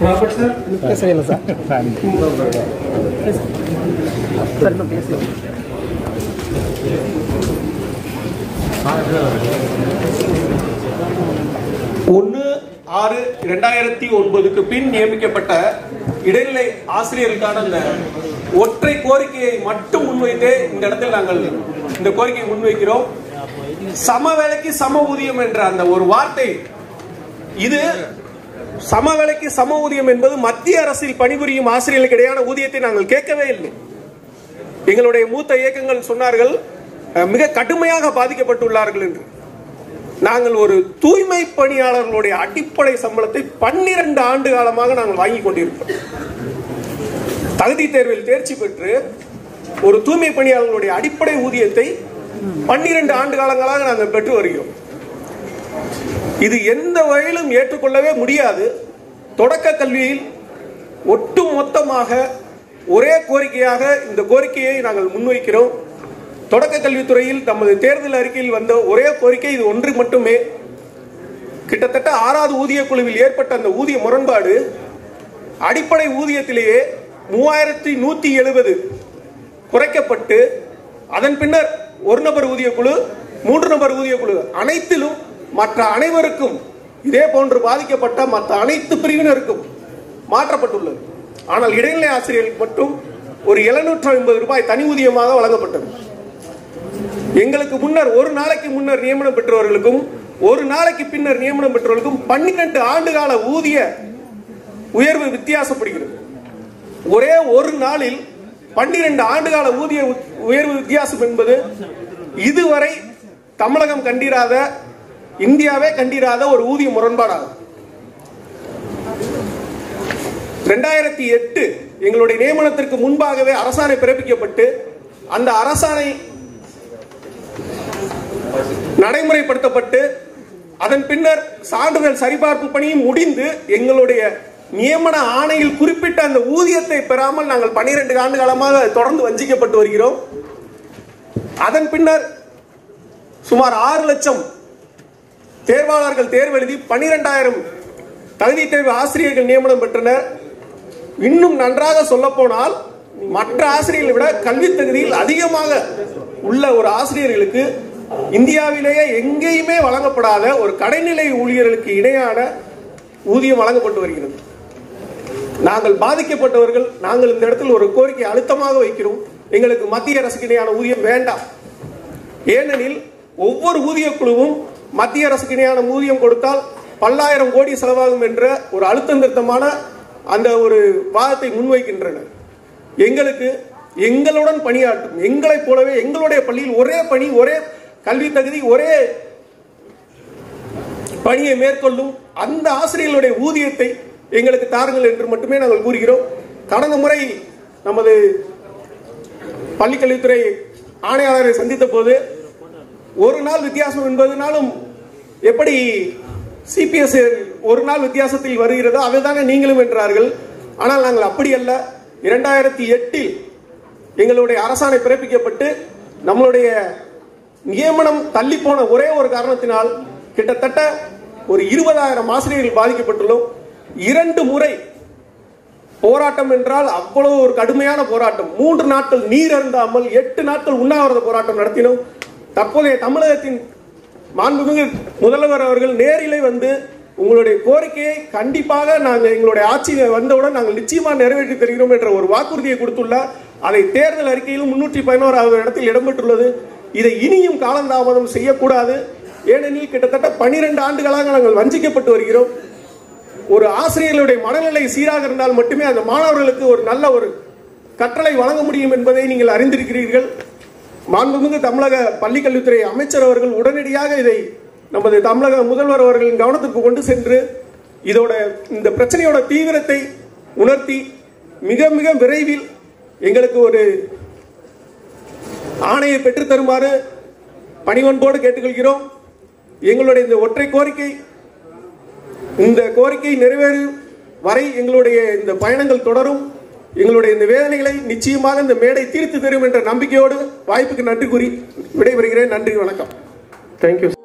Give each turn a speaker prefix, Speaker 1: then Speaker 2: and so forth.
Speaker 1: Robert sir
Speaker 2: பேசவே இல்லை sir sir இன்னும் பேசல
Speaker 3: ஒன்று ஆறு இரண்டாயிரத்தி ஒன்பதுக்கு பின் நியமிக்கப்பட்ட இடைநிலை ஆசிரியர்களுக்கான அந்த ஒற்றை கோரிக்கையை மட்டும் முன்வைத்தே இந்த இடத்தில் நாங்கள் இந்த கோரிக்கையை முன்வைக்கிறோம் சம வேலைக்கு சம ஊதியம் என்ற அந்த ஒரு வார்த்தை இது சம வேலைக்கு சம ஊதியம் என்பது மத்திய அரசில் பணிபுரியும் ஆசிரியர்களுக்கு இடையான ஊதியத்தை நாங்கள் கேட்கவே இல்லை எங்களுடைய மூத்த இயக்கங்கள் சொன்னார்கள் அஹ், மிக கடுமையாக பாதிக்கப்பட்டுள்ளார்கள் என்று நாங்கள் ஒரு தூய்மை பணியாளர்களுடைய அடிப்படை சம்பளத்தை பன்னிரண்டு ஆண்டு காலமாக நாங்கள் வாங்கி கொண்டிருக்கிறோம் தகுதி தேர்வில் தேர்ச்சி பெற்று ஒரு தூய்மை பணியாளர்களுடைய அடிப்படை ஊதியத்தை பன்னிரண்டு ஆண்டு காலங்களாக நாங்கள் பெற்று வருகிறோம் இது எந்த வகையிலும் ஏற்றுக்கொள்ளவே முடியாது தொடக்க கல்வியில் ஒட்டு மொத்தமாக ஒரே கோரிக்கையாக இந்த கோரிக்கையை நாங்கள் முன்வைக்கிறோம் தொடக்க கல்வித்துறையில் தமது தேர்தல் அறிக்கையில் வந்த ஒரே கோரிக்கை இது ஒன்று மட்டுமே கிட்டத்தட்ட ஆறாவது ஊதிய குழுவில் ஏற்பட்ட அந்த ஊதிய முரண்பாடு அடிப்படை ஊதியத்திலேயே மூவாயிரத்தி நூத்தி எழுபது குறைக்கப்பட்டு அதன் பின்னர் ஒரு நபர் ஊதிய குழு மூன்று நபர் ஊதிய குழு அனைத்திலும் மற்ற அனைவருக்கும் இதே போன்று பாதிக்கப்பட்ட மற்ற அனைத்து பிரிவினருக்கும் மாற்றப்பட்டுள்ளது ஆனால் இடைநிலை ஆசிரியர்களுக்கு மட்டும் ஒரு எழுநூற்று ஐம்பது ரூபாய் தனி ஊதியமாக வழங்கப்பட்டது எங்களுக்கு முன்னர் ஒரு நாளைக்கு முன்னர் நியமனம் பெற்றவர்களுக்கும் ஒரு நாளைக்கு பின்னர் நியமனம் பெற்றவர்களுக்கும் பன்னிரண்டு ஆண்டு கால ஊதிய உயர்வு வித்தியாசப்படுகிறது ஒரே ஒரு நாளில் பன்னிரண்டு ஆண்டு கால ஊதிய உ- உயர்வு வித்தியாசம் என்பது இதுவரை தமிழகம் கண்டிராத இந்தியாவே கண்டிராத ஒரு ஊதிய முரண்பாடாகும் ரெண்டாயிரத்தி எட்டு எங்களுடைய நியமனத்திற்கு முன்பாகவே அரசாணை பிறப்பிக்கப்பட்டு அந்த அரசாணை நடைமுறைப்படுத்தப்பட்டு அதன் பின்னர் சான்றிதழ் சரிபார்ப்பு பணியும் முடிந்து எங்களுடைய நியமன ஆணையில் குறிப்பிட்ட அந்த ஊதியத்தை பெறாமல் நாங்கள் பன்னிரண்டு ஆண்டு காலமாக தொடர்ந்து வஞ்சிக்கப்பட்டு வருகிறோம் அதன் பின்னர் சுமார் ஆறு லட்சம் தேர்வாளர்கள் தேர்வு எழுதி பன்னிரெண்டாயிரம் தகுதி தேர்வு ஆசிரியர்கள் நியமனம் பெற்றனர் இன்னும் நன்றாக சொல்ல போனால் மற்ற ஆசிரியர்களை விட கல்வி தகுதியில் அதிகமாக உள்ள ஒரு ஆசிரியர்களுக்கு இந்தியாவிலேயே எங்கேயுமே வழங்கப்படாத ஒரு கடைநிலை ஊழியர்களுக்கு இணையான ஊதியம் வழங்கப்பட்டு வருகிறது நாங்கள் பாதிக்கப்பட்டவர்கள் நாங்கள் இந்த இடத்தில் ஒரு கோரிக்கை அழுத்தமாக வைக்கிறோம் எங்களுக்கு மத்திய அரசுக்கு இணையான ஊதியம் வேண்டாம் ஏனெனில் ஒவ்வொரு ஊதிய குழுவும் மத்திய அரசுக்கு இணையான ஊதியம் கொடுத்தால் பல்லாயிரம் கோடி செலவாகும் என்ற ஒரு அழுத்தம் திருத்தமான அந்த ஒரு வாதத்தை முன்வைக்கின்றன எங்களுக்கு எங்களுடன் பணியாற்றும் எங்களைப் போலவே எங்களுடைய பள்ளியில் ஒரே பணி ஒரே கல்வி தகுதி ஒரே பணியை மேற்கொள்ளும் அந்த ஆசிரியர்களுடைய ஊதியத்தை எங்களுக்கு தாருங்கள் என்று மட்டுமே நாங்கள் கூறுகிறோம் கடந்த முறை நமது பள்ளிக்கல்வித்துறை ஆணையாளரை சந்தித்த போது ஒரு நாள் வித்தியாசம் என்பதுனாலும் எப்படி சிபிஎஸ் ஒரு நாள் வித்தியாசத்தில் வருகிறதோ அதுதானே நீங்களும் என்றார்கள் ஆனால் நாங்கள் அப்படி அல்ல இரண்டாயிரத்தி எட்டில் எங்களுடைய அரசாணை பிறப்பிக்கப்பட்டு நம்மளுடைய நியமனம் தள்ளி போன ஒரே ஒரு காரணத்தினால் கிட்டத்தட்ட ஒரு இருபதாயிரம் ஆசிரியர்கள் பாதிக்கப்பட்டுள்ளோம் இரண்டு முறை போராட்டம் என்றால் அவ்வளவு ஒரு கடுமையான போராட்டம் மூன்று நாட்கள் நீர் அருந்தாமல் எட்டு நாட்கள் உண்ணாவிரத போராட்டம் நடத்தினோம் தற்போதைய தமிழகத்தின் மாண்புமிகு முதல்வர் அவர்கள் நேரிலே வந்து உங்களுடைய கோரிக்கையை கண்டிப்பாக நாங்கள் எங்களுடைய ஆட்சி வந்தவுடன் நாங்கள் நிச்சயமா நிறைவேற்றி தருகிறோம் என்ற ஒரு வாக்குறுதியை கொடுத்துள்ளார் அதை தேர்தல் அறிக்கையிலும் முன்னூற்றி பதினோராவது இடத்தில் இடம்பெற்றுள்ளது இதை இனியும் காலந்தாமதம் செய்யக்கூடாது ஏனெனில் கிட்டத்தட்ட பனிரெண்டு ஆண்டுகளாக நாங்கள் வஞ்சிக்கப்பட்டு வருகிறோம் ஒரு ஆசிரியர்களுடைய மனநிலை சீராக இருந்தால் மட்டுமே அந்த மாணவர்களுக்கு ஒரு நல்ல ஒரு கற்றலை வழங்க முடியும் என்பதை நீங்கள் அறிந்திருக்கிறீர்கள் மாண்புமிகு தமிழக பள்ளிக்கல்வித்துறை அமைச்சர் அவர்கள் உடனடியாக இதை நமது தமிழக முதல்வர் அவர்களின் கவனத்திற்கு கொண்டு சென்று இதோட இந்த பிரச்சனையோட தீவிரத்தை உணர்த்தி மிக மிக விரைவில் எங்களுக்கு ஒரு ஆணையை பெற்றுத் தருமாறு பணிவன்போடு கேட்டுக்கொள்கிறோம் எங்களுடைய இந்த ஒற்றை கோரிக்கை இந்த கோரிக்கை நிறைவேறும் வரை எங்களுடைய இந்த பயணங்கள் தொடரும் எங்களுடைய இந்த வேதனைகளை நிச்சயமாக இந்த மேடை தீர்த்து தரும் என்ற நம்பிக்கையோடு வாய்ப்புக்கு நன்றி கூறி விடைபெறுகிறேன் நன்றி வணக்கம் தேங்க்யூ